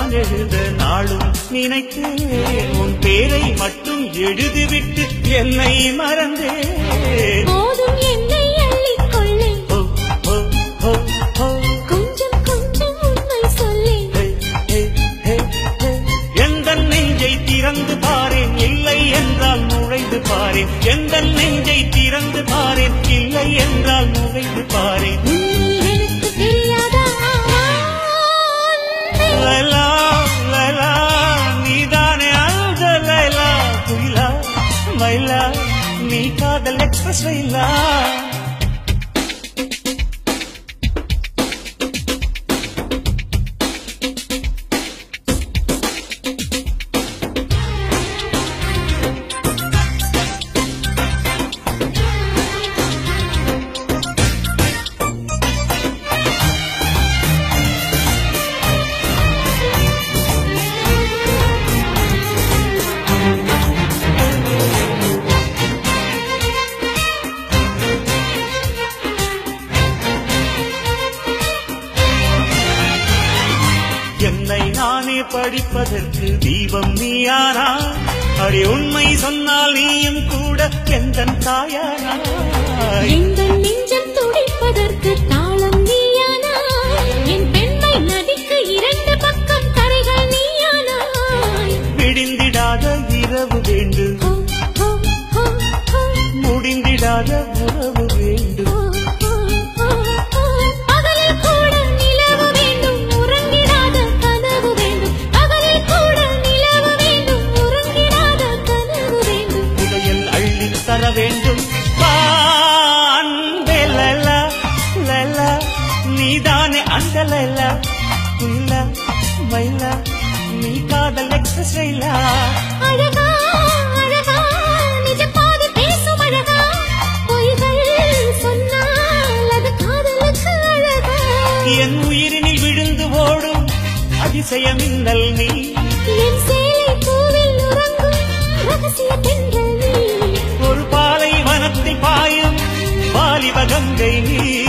நான் எழுத நாளும் நினைத்தேன் உன் பேரை மட்டும் எழுதிவிட்டு என்னை மறந்தேன் போதும் என்னை அள்ளிக்கொள்ளே ஓ, ஓ, ஓ, ஓ. கொஞ்சம் கொஞ்சம் உண்மை சொல்லே ஹே, ஹே, ஹே, ஹே. எந்த நெஞ்சை திறந்து பாரேன் இல்லை என்றால் நுழைந்து பாரேன் எந்த நெஞ்சை திறந்து பாரேன் இல்லை என்றால் நுழைந்து பாரேன் உன்னை எனக்கு தெரியாதா அன்பே. லைலா லைலா நீதானே அந்த லைலா குயிலா மயிலா நீ காதல் எக்ஸ்பிரஸ் ரயிலா என்னை நானே படிப்பதற்கு தீபம் நீயானா அடி உண்மை சொன்னால் நீயும் கூட எந்த தாயானா எங்கள் நெஞ்சம் துடிப்பதற்கு தாளம் நீயானாய் என் பெண்மை நதிக்கு இரண்டு பக்கம் கரைகள் நீயானாய் விடிந்திடாத இரவு வேண்டும் ஹோ, ஹோ, ஹோ, ஹோ, முடிந்திடாத உறவு வேண்டும் ஹோ, ஹோ, ஹோ, ஹோ. பகலில் கூட நிலவு வேண்டும் உறங்கிடாத கனவு வேண்டும் பகலில் கூட நிலவு வேண்டும் உறங்கிடாத கனவு வேண்டும் புதையல் அள்ளித் தர வேண்டும் வா, அன்பே லலா, லலா, நீதானே அந்த லலா குயிலா மயிலா நீ காதல் எக்ஸ்பிரஸ் ரயிலா அழகா அழகா நிஜப்பாது பேசும் அழகா பொய்கள் சொன்னால் அது காதலுக்கு அழகா என் உயிரினில் விழுந்து ஓடும் அதிசய மின்னல் நீ என் சேலை பூவில் உறங்கும் ரகசிய பெண்கள் நீ ஒரு பாலை வனத்தில் பாயும் வாலிப கங்கை நீ